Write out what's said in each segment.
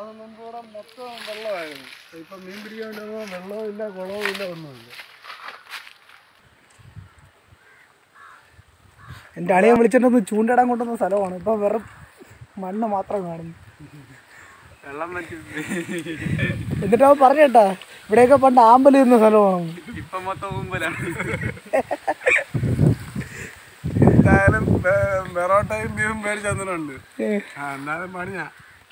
അതിന് മുമ്പ് ഇവിടെ മൊത്തം വെള്ളമായിരുന്നു ഇപ്പം മീൻ പിടിക്കാൻ വേണ്ടി വന്നപ്പോൾ വെള്ളവും ഇല്ല കുളവും ഇല്ല ഒന്നുമില്ല എൻ്റെ അളിയൻ വിളിച്ചിട്ടൊന്ന് ചൂണ്ടിടാൻ കൊണ്ടുവന്ന സ്ഥലമാണ് ഇപ്പം വെറും മണ്ണ് മാത്രം കാണുന്നു വെള്ളം പറ്റി എന്നിട്ട് അവൻ പറഞ്ഞു കേട്ടാ ഇവിടെയൊക്കെ പണ്ട് ആമ്പല് നിന്ന സ്ഥലമാണ് ഇപ്പൊ മൊത്തം ഊമ്പലാണ് എന്തായാലും വെറോട്ടയും മീനും മേടിച്ച് തന്നിട്ടുണ്ട് ആ എന്നാലും പണിയാ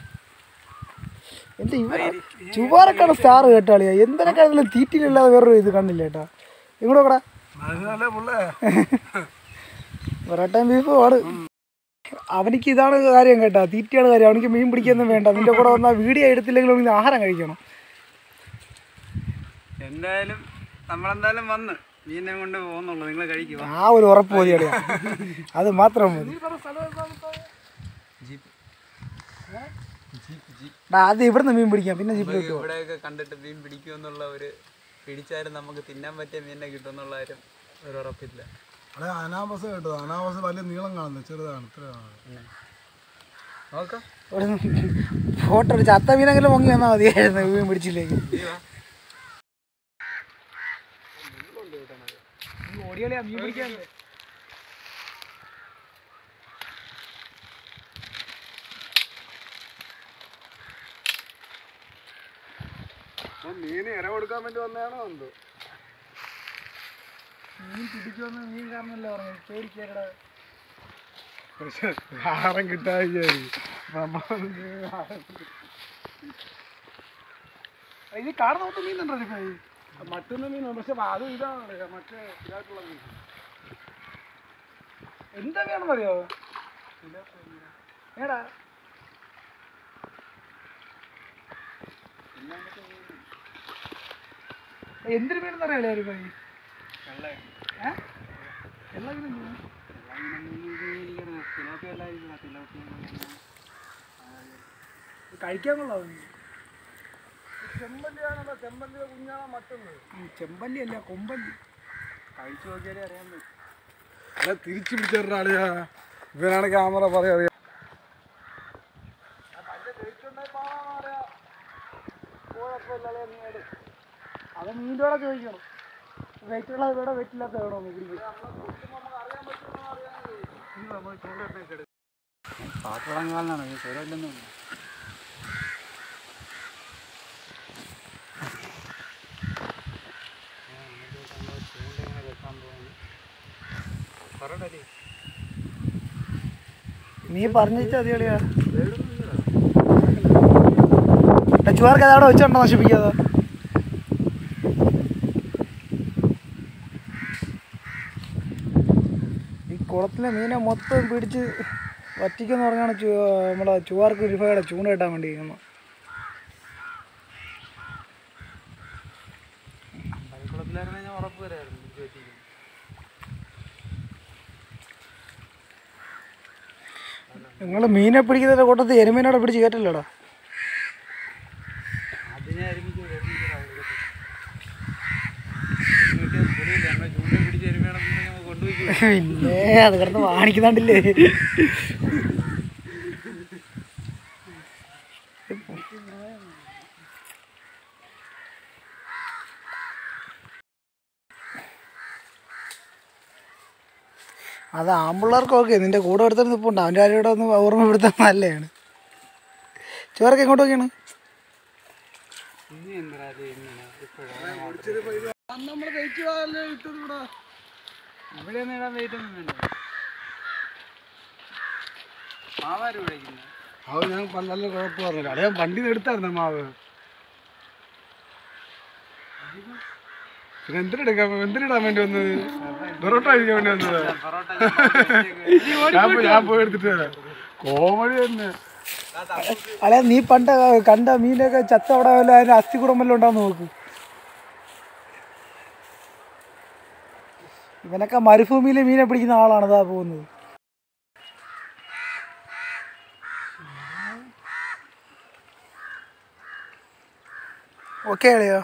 എൻ്റെ ഇവിടെ ചുവാറക്കാണ് സ്റ്റാർ കേട്ടാളിയാ എന്തിനൊക്കെ തീറ്റിയിലില്ലാതെ വേറൊരു ഇത് കണ്ടില്ല കേട്ടാ ഇങ്ങോട്ട് കൂടെ മനസ്സിലല്ലേ പുള്ളേ പൊറോട്ടയും ബീഫും ആണ് അവനിക്ക് ഇതാണ് കാര്യം കേട്ടാ തീറ്റയാണ് കാര്യം അവനിക്ക് മീൻ പിടിക്കൊന്നും വേണ്ട നിന്റെ കൂടെ വന്നാൽ വീഡിയോ എടുത്തില്ലെങ്കിൽ അവനിക്ക് ആഹാരം കഴിക്കണം എന്തായാലും നമ്മളെന്തായാലും വന്ന് മീനെ കൊണ്ട് പോകുന്നുള്ളൂ നിങ്ങൾ കഴിക്കുക ആ ഒരു ഉറപ്പ് മതി അളിയാ അത് മാത്രം മതി ഡാ, അത് ഇവിടുന്ന് മീൻ പിടിക്കാം പിന്നെ ജീപ്പിൽ നമുക്ക് ഇവിടെയൊക്കെ കണ്ടിട്ട് മീൻ പിടിക്കുമെന്നുള്ള ഒരു പിടിച്ചാലും നമുക്ക് തിന്നാൻ പറ്റിയ മീനെ കിട്ടുമെന്നുള്ള കാര്യം ഒരു ഉറപ്പില്ല അവിടെ അനാബസ് കേട്ടോ അനാബസ് വലിയ നീളം കാണുന്നത് ചെറുതാണ് ഇത്രയാണ് നോക്കാം ഫോട്ടോ ഒരു ചത്ത മീനെങ്കിലും പൊങ്ങി വന്നാൽ മതിയായിരുന്നു മീൻ പിടിച്ചില്ലെങ്കിൽ ഓടിയാളിയാ മീൻ പിടിക്കാൻ മീന് ഇര കൊടുക്കാൻ വേണ്ടി വന്നതാണോ എന്തോ മീൻ പിടിക്കുമെന്ന് മീൻ കാരണമല്ലോ പറഞ്ഞു പേടിക്കാരുടെ പക്ഷെ ആഹാരം കിട്ടാതെ ഇത് കാണുന്ന മൊത്തം മീൻ ഉണ്ടോ ഇപ്പൊ മറ്റുന്ന മീനാണ് പക്ഷെ അത് ഇതാണ് മറ്റേ ഇതായിട്ടുള്ള മീൻ എന്താ വേണമെന്നറിയോ ഏടാ എന്തിനു പേരെന്നറിയാലേ ഒരു പൈ എല്ലാ മീനും കഴിക്കാൻ കൊള്ളാം ചെമ്പല്ലിയാണല്ലോ ചെമ്പല്ലിയുടെ കുഞ്ഞാണോ മറ്റുന്നത് ചെമ്പല്ലി അല്ല കൊമ്പല്ലി കഴിച്ചു നോക്കിയാലേ അറിയാൻ പറ്റും അല്ല തിരിച്ചു പിടിച്ചിട്ടാ ആളിയാ ഇവനാണ് ക്യാമറ പറയാ അറിയാം അത് മീൻ്റെ കൂടെ ചോദിക്കണം വെയിറ്റ് ഉള്ളത് ഇവിടെ വെയിറ്റ് ഇല്ലാത്ത വേണോ കുടിക്കും പാത്രങ്ങളാണ് സ്വരമില്ലെന്നും നീ പറഞ്ഞിട്ട് അതികളിയാ ചുവാർക്ക് അതവിടെ വെച്ചോണ്ടോ നശിപ്പിക്കാതെ ഈ കുളത്തിലെ മീനെ മൊത്തം പിടിച്ച് വറ്റിക്കെന്ന് പറഞ്ഞാണ് ചു നമ്മളെ ചുവാർക്ക് രൂപയുടെ ചൂണ്ട കിട്ടാൻ വേണ്ടി ഇരിക്കുന്നത് കുളത്തിലായിരുന്നു ഞാൻ ഉറപ്പ് വരായിരുന്നു പിടിച്ച് പറ്റിക്കും നിങ്ങൾ മീനെ പിടിക്കുന്നതിന്റെ കൂട്ടത്തിൽ എരുമീനോടെ പിടിച്ച് കയറ്റല്ലോടാ അതിനെ ഒരുമിച്ച് പൊടിയില്ല നമ്മൾ ചൂണ്ട പിടിച്ച് എരുമയാണെന്ന് നമ്മൾ കൊണ്ടുപോയി പിന്നെ അത് കിടന്ന് വാണിക്കുന്നുണ്ടില്ലേ അത് ആമ്പിള്ളേർക്കൊക്കെ നിന്റെ കൂടെ എടുത്തിട്ട് നിൽപ്പുണ്ട് അവൻ്റെ ആരോടെ ഒന്ന് ഓർമ്മപ്പെടുത്താൻ നല്ലതാണ് ചോറൊക്കെ എങ്ങോട്ട് നോക്കിയാണ് ഇനി എന്താ ഇങ്ങനെ ഇപ്പോഴാണ് നമ്മൾ കഴിച്ചതല്ലേ ഇട്ടത് ഇവിടെ ഇവിടെ ഒന്നും ഇടാൻ വെയിറ്റ് ഒന്നും വേണ്ട മാവാര് വിളിക്കുന്നത് അത് ഞാൻ പ- നല്ല കുഴപ്പം പറഞ്ഞില്ല അല്ലെ വണ്ടി എടുത്തായിരുന്നു മാവ് പിന്നെ എന്തിനെടുക്കാൻ എന്തിനിടാൻ വേണ്ടി വന്നത് പൊറോട്ട കഴിക്കാൻ വേണ്ടി വന്നത് പൊറോട്ട ഞാൻ പോയി- ഞാൻ പോയി എടുത്തിട്ട് വരാം കോമഡി തന്നെ അല്ലെ നീ പണ്ട് കണ്ട മീനൊക്കെ ചത്ത അവിടെ വല്ല അതിന്റെ അസ്ഥി കുടമ്പെല്ലാം ഉണ്ടാന്ന് നോക്ക് ഇവനൊക്കെ മരുഭൂമിയിൽ മീനെ പിടിക്കുന്ന ആളാണ് ഇതാ പോകുന്നത് ഓക്കെ അളിയോ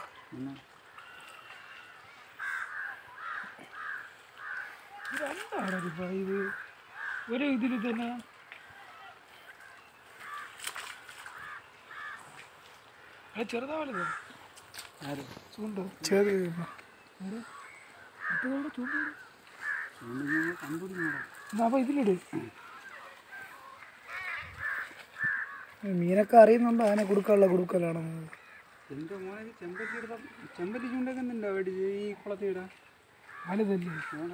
ഇത് ഒരു ഇതിൽ തന്നെ ചെറുതാ വലുത് ആര് ചൂണ്ട് ചെറിയ കണ്ടുപിടിക്കണം അപ്പൊ ഇതിലിട് മീനൊക്കെ അറിയുന്നുണ്ടോ അതിനെ കൊടുക്കാനുള്ള കൊടുക്കലാണെന്ന് എൻ്റെ മോനെ ഈ ചെമ്പല്ലി എടുത്ത ചെമ്പല്ലി ചൂണ്ടൊക്കെ ഉണ്ടോ മേടിച്ച് ഈ കുളത്തിൽ ഇടാൻ വലുതല്ലേ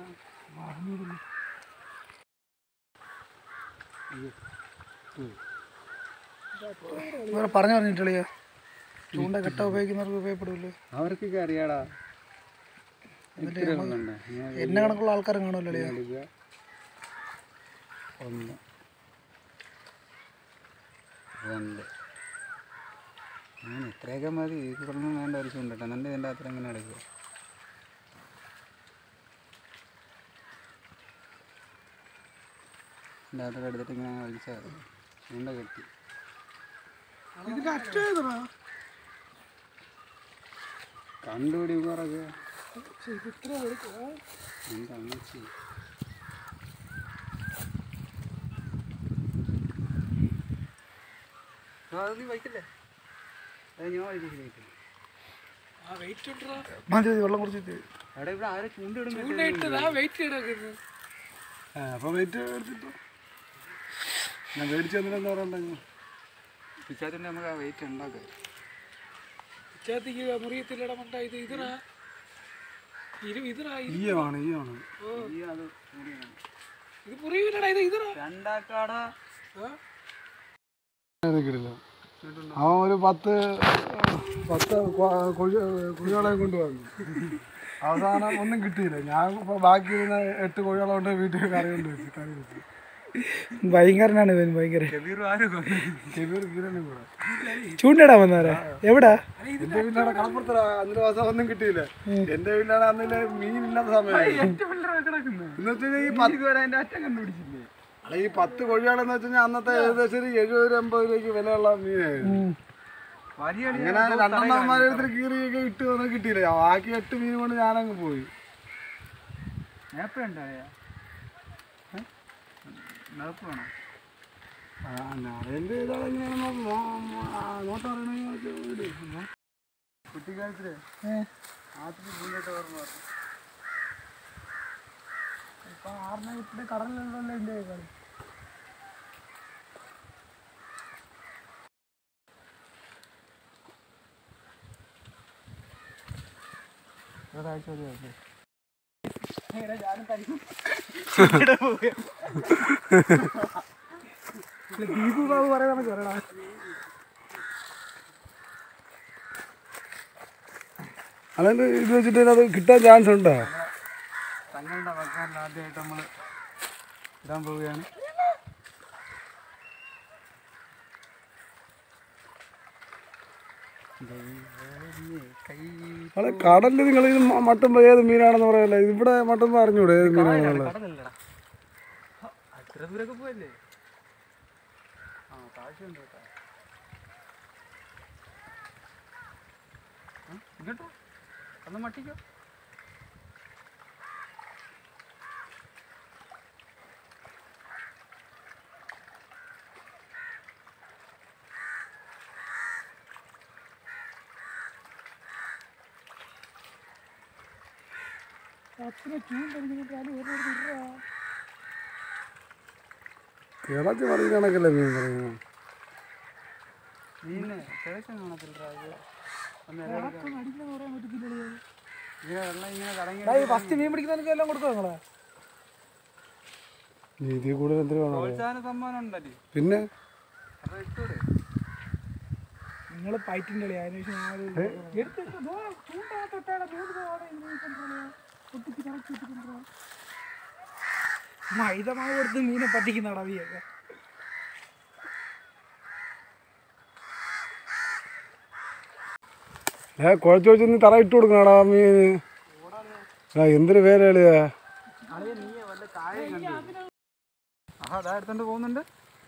വേറെ പറഞ്ഞു പറഞ്ഞിട്ടില്ലയോ ചൂണ്ട കെട്ട ഉപയോഗിക്കുന്നവർക്ക് ഉപയോഗപ്പെടുമല്ലോ അവർക്കൊക്കെ അറിയാടാ ഇത്ര ഒന്നുണ്ട് എന്നെ കണക്കുള്ള ആൾക്കാരും കാണുമല്ലോ അളിയാ എടുക്കുക ഒന്ന് രണ്ട് അങ്ങനെ ഇത്രയൊക്കെ മതി ഇത് കുറഞ്ഞു വേണ്ട ഒരു ചൂണ്ടട്ടെ എന്നിട്ട് ഇതിൻ്റെ അത്ര ഇങ്ങനെ എടുക്കുക ഇതിൻ്റെ അത്ര എടുത്തിട്ട് ഇങ്ങനെ വലിച്ചാൽ മതി ചൂണ്ട കെട്ടി ഇതിന്റെ അറ്റം കണ്ടുപിടി പറക്കെ ഇത്ര എടുക്കുക എന്താ അമ്മച്ചി അത് നീ വയ്ക്കല്ലേ അത് ഞാൻ വയ്ക്കില്ല ആ വെയിറ്റ് ഉണ്ടോ മതി മതി വെള്ളം കുടിച്ചിട്ട് അവിടെ ഇവിടെ ആരെ ചൂണ്ടിടും ഇട്ടതാ വെയിറ്റ് ഇടക്കുന്നത് അപ്പൊ വെയിറ്റ് എടുത്തിട്ടോ ഞാൻ മേടിച്ചു തന്നില്ലെന്ന് പറയണ്ടെങ്കിൽ പിച്ചാത്തിൻ്റെ നമുക്ക് ആ വെയിറ്റ് ഉണ്ടാക്കാം ചേത്തിക്ക് മുറിയത്തില്ലട മണ്ട ഇത് ഇതിറാ ഇരു ഇതിറാ ഇത് ഈയമാണ് ഈയമാണ് ഈ അത് കൂടിയാണ്. ഇത് മുറിയില്ലടാ ഇത് ഇതിറാ രണ്ടാക്കാടാ കിട്ടില്ല അവൻ ഒരു പത്ത് പത്ത് കൊ- കുഴി- കുഴികളെ കൊണ്ടുവന്നു അവസാനം ഒന്നും കിട്ടിയില്ല ഞാൻ ഇപ്പൊ ബാക്കി ഇരുന്ന എട്ട് കുഴികളെ കൊണ്ട് വീട്ടിൽ കറി കൊണ്ട് വെച്ചു കറി വെച്ചു ഭയങ്കരനാണ് ഇവൻ ഭയങ്കര കെബീർ കിരണും കൂടെ ചൂണ്ടയിടാൻ വന്നവരാ എവിടാ എന്റെ വീട്ടിലാണ് കടപ്പുറത്തറ അന്നൊരു ദിവസം ഒന്നും കിട്ടിയില്ല എന്റെ വീട്ടിലാണ് അന്നില്ല മീനില്ലാത്ത സമയം എന്ന് വെച്ചാൽ ഈ പത്ത് അതിൻ്റെ അറ്റം കണ്ടുപിടിച്ചില്ലേ അല്ല ഈ പത്ത് കോഴികളെന്ന് വെച്ച് കഴിഞ്ഞാൽ അന്നത്തെ ഏകദേശം ഒരു എഴുപത് രൂപ എൺപത് രൂപയ്ക്ക് വിലയുള്ള മീനായിരുന്നു വലിയ അങ്ങനെ രണ്ടെണ്ണന്മാരെടുത്ത് കീറിയൊക്കെ ഇട്ട് ഒന്നും കിട്ടിയില്ല ബാക്കി എട്ട് മീൻ കൊണ്ട് ഞാനങ്ങ് പോയി നേപ്പ് ഉണ്ടായാ നേപ്പ് വേണം ആ, ഞാൻ എന്റെ ഇതാണ് ഇങ്ങനെ നോട്ട് അറിയണമെങ്കിൽ കുട്ടിക്കാലത്തില് ആദ്യത്തെ മുന്നോട്ട് ഓർമ്മ വന്നു. കടലിലുള്ള എന്റെ കളി ഒരാഴ്ച മതി ദീപു ബാബു പറയുന്ന പറയടാ അതായത് ഇത് വെച്ചിട്ട് അത് കിട്ടാൻ ചാൻസ് ഉണ്ടോ തങ്ങളുടെ വക്കാരിൽ ആദ്യമായിട്ട് നമ്മൾ ഇടാൻ പോവുകയാണ് കൈ അതെ കടലിൽ നിങ്ങൾ ഇത് മ- മട്ടുമ്പോ ഏത് മീനാണെന്ന് പറയല്ലേ ഇവിടെ മട്ടുമ്പോ അറിഞ്ഞൂടെ ഏത് മീനാണെന്നുള്ളത് കടലല്ലടാ അത്ര ദൂരൊക്കെ പോയല്ലേ ആ താഴ്ചയുണ്ട് കേട്ടോ ആ, ഇങ്ങോട്ടോ ഒന്ന് മട്ടിക്കോ കിളച്ച് പറയുന്ന കണക്കല്ലേ മീൻ പറയുന്നത് മീനെ കിഴക്കാൻ കാണത്തില്ലടാ ഇത് ഒന്ന് ഇടയ്ക്ക് ഇങ്ങനെ വെള്ളം ഇങ്ങനെ കറങ്ങി ഫസ്റ്റ് മീൻ പിടിക്കുന്നവർക്ക് എല്ലാം കൊടുക്കും നിങ്ങളെ ഇതിൽ കൂടുതൽ എന്തിനു വേണം പ്രോത്സാഹന സമ്മാനം ഉണ്ടല്ലേ പിന്നെ അപ്പൊ ഇട്ടൂടെ നിങ്ങൾ പൈറ്റിൻ്റെ കളി അതിന് ശേഷം ഞാൻ ഒരു- എടുത്തിട്ട് ദോ, ചൂണ്ടകത്ത് ഇട്ടേടാ, ദോ, ദോ, അവിടെ ഇങ്ങനെ ഇരിക്കണ്ടല്ലോ. പൊട്ടിച്ച് കറക്കി ഇട്ടിട്ടുണ്ടല്ലോ. മൈദമാവ് കൊടുത്ത് മീനെ പറ്റിക്കുന്നടാ നീയൊക്കെ ഏ കുഴച്ച് വെച്ച് നീ തറ ഇട്ട് കൊടുക്കണടാ മീന് ആ എന്തൊരു പേരളിയാ ആഹാ അതാ എടുത്തോണ്ട് പോകുന്നുണ്ട്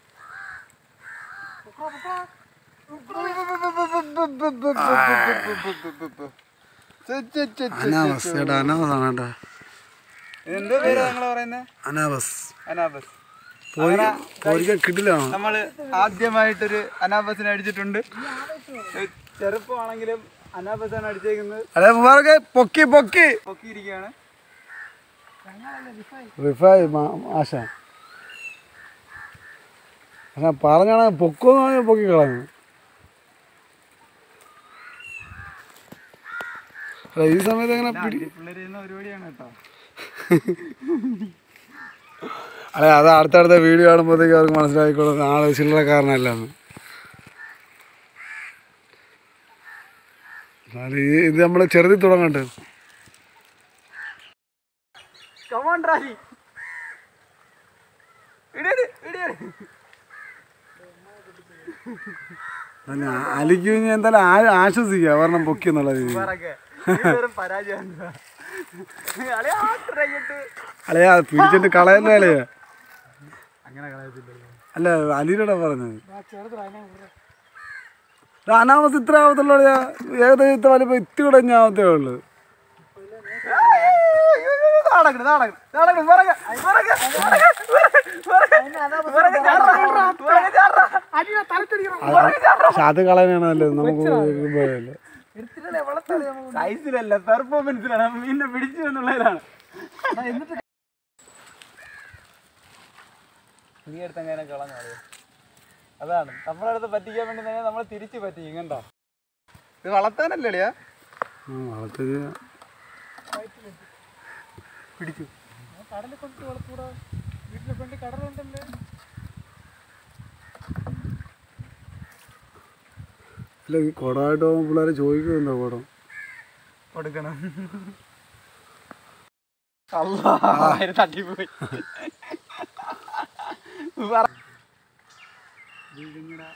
അനാവസ് ചേട്ടാ അനാവസാണ് കേട്ടാ എന്തോ പേരാ നിങ്ങള് പറയുന്നേ അനാവസ് അനാബസ് ഒരിക്കൽ കിട്ടില്ലാണോ നമ്മൾ ആദ്യമായിട്ടൊരു അനാബസിനെ അടിച്ചിട്ടുണ്ട് ഏഹ് ചെറുപ്പമാണെങ്കിലും അനാബസാണ് അടിച്ചേക്കുന്നത് അതെ മുബാറക്ക് പൊക്കി പൊക്കി പൊക്കിയിരിക്കുകയാണ് റിഫായ് മാ- ആശ പക്ഷെ പറഞ്ഞാണ് പൊക്കോന്ന് പറഞ്ഞാൽ പൊക്കി കളഞ്ഞു അല്ല ഈ സമയത്ത് എങ്ങനെ പിടി പിള്ളേർ ചെയ്യുന്ന പരിപാടിയാണ് കേട്ടോ അല്ലെ അത് അടുത്തടുത്ത വീഡിയോ കാണുമ്പോഴത്തേക്ക് അവർക്ക് മനസ്സിലായിക്കോളും ആള് ചില്ലറക്കാരനല്ലെന്ന് എന്നാലും ഈ ഇത് നമ്മൾ ചെറുതി തുടങ്ങട്ടെ കമാൺ റാലി ഇടിയടി ഇടിയടി അല്ല അലിക്ക് ഇനി എന്തായാലും ആ- ആശ്വസിക്കുക കാരണം പൊക്കി എന്നുള്ള രീതിയിൽ പറക്കെ വെറും പരാജയം അളെ ആ ട്രൈയിട്ട് അല്ലയാ പിടിച്ചിട്ട് കളയല്ലേ അല്ലയാ അങ്ങനെ കളയത്തില്ലല്ലോ അല്ല അലിയുടെ പറഞ്ഞത് ചെറുത് അതിനെ വിടുക. അനാമസ് ഇത്ര ആവത്തുള്ളൂ അളിയാ ഏകദേശം ഇത്ര വലിപ്പം ഇത്തി കൂടെ ഞാൻ ആവത്തേ ഉള്ളൂ നാടകണ് നാടകണ് നാടകണ് പറക പറക അടിയുടെ തലക്കടിക്കണം പക്ഷെ അത് കളയാനാണ് നല്ലത് നമുക്ക് പോയല്ലേ എടുത്തിട്ടല്ലേ വളർത്താതെ നമ്മൾ സൈസിലല്ല പെർഫോമൻസിലാണ് മീനെ പിടിച്ചു എന്നുള്ളതിലാണ് നീ അടുത്ത് അങ്ങനെ കളഞ്ഞാളെ അതാണ് നമ്മളെ അടുത്ത് പറ്റിക്കാൻ വേണ്ടി തന്നെ നമ്മൾ തിരിച്ച് പറ്റിക്കും കണ്ടോ ഇത് വളർത്താനല്ലേ അളിയാ വളർത്തിരി പിടിച്ചു കടലിൽ കൊണ്ട് വളർത്തൂടാ വീട്ടിലെ കൊണ്ട് കടലുണ്ടല്ലേ ഇല്ല ഈ കുടമായിട്ട് പോകുമ്പോൾ പിള്ളേർ ചോദിക്കുന്നുണ്ടോ കുടം കൊടുക്കണം അല്ലാ തട്ടിപ്പോയി പറ. ഇതിങ്ങടെ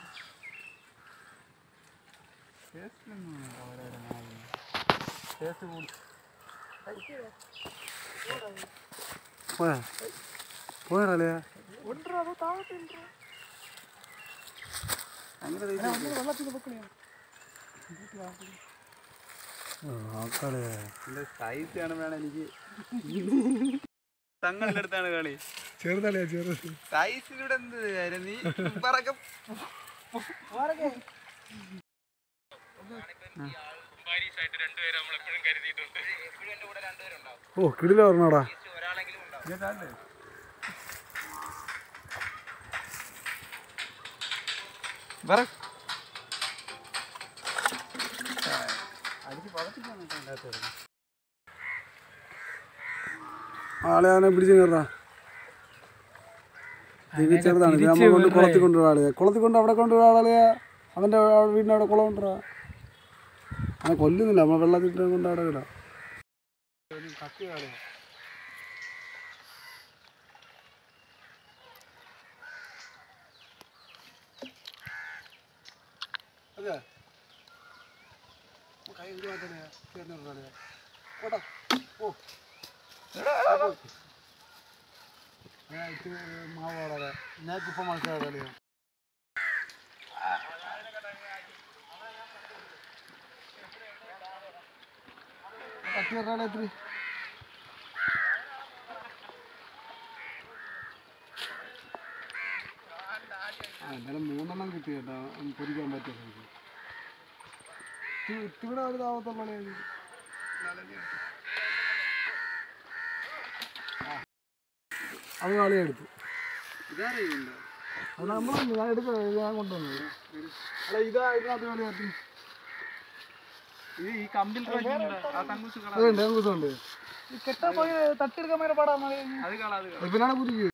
taste ഒന്നും വേണ്ട ഓരോരോ നാളിന്. Taste കൂടും. പോയാ പോയാലേ ഉണ്ടോ അതോ താഴത്തെ ഉണ്ടോ അങ്ങനെ തേച്ച് വെള്ളത്തിൽ പൊക്കളിയാണ് ആക്കാളേ ഇതിന്റെ size കാണുമ്പോഴാണ് എനിക്ക് തങ്ങളുടെ അടുത്താണ് കളി ചെറുതളിയാ ചെറുത് സൈസിലൂടെ എന്ത് കാര്യം നീ പറക്കം ഓ കിടില പറഞ്ഞോടാ പറ ആളെ അവനെ പിടിച്ച് കയറാ ഇത് ചെറുതാണ് ഇത് നമ്മൾ കൊണ്ട് കുളത്തിൽ കൊണ്ടുവരാ ആളെയാ കുളത്തിൽ കൊണ്ട് അവിടെ കൊണ്ടുവരാ ആളെയാ അവൻ്റെ വീടിൻ്റെ അവിടെ കുളം കൊണ്ടുവരാ അവനെ കൊല്ലുന്നില്ല നമ്മൾ വെള്ളത്തിൽ കൊണ്ട് അവിടെ വിടാം അതെ കൈ ഇത് മാറ്റാ ചേർന്ന് ഓടാ ഓ ഞാൻ ഇത്തിരി മാവ് വളരാ ഞങ്ങൾക്കിപ്പോൾ മനസ്സിലാകാം കളിയാ കത്തി പറഞ്ഞാൽ ഇത്തിരി ആ എന്തായാലും മൂന്നെണ്ണം കിട്ടി കേട്ടോ ഉം, പൊരിക്കാൻ പറ്റിയ സ്ഥിതിക്ക്. ഇത്തി- ഇത്തിരി ഒരു താവത്തുള്ള അത് കളി എടുത്തു ഇതറിയുണ്ടോ അത് നമ്മൾ ഞാൻ എടുക്കാം ഞാൻ കൊണ്ടുവന്നത് അല്ല ഇതാ ഇതിനകത്ത് കളി കത്തി ഇത് ഈ കമ്പിൽ റോജുണ്ട് ആ തങ്കൂസ് കള അതുണ്ട് ദിവസമുണ്ട് ഈ കെട്ടാൻ പോയി തട്ടിയെടുക്കാൻ മേലെ പാടാ മതി അത് കള അത് കള ഇവനാണ് കുരുക്ക്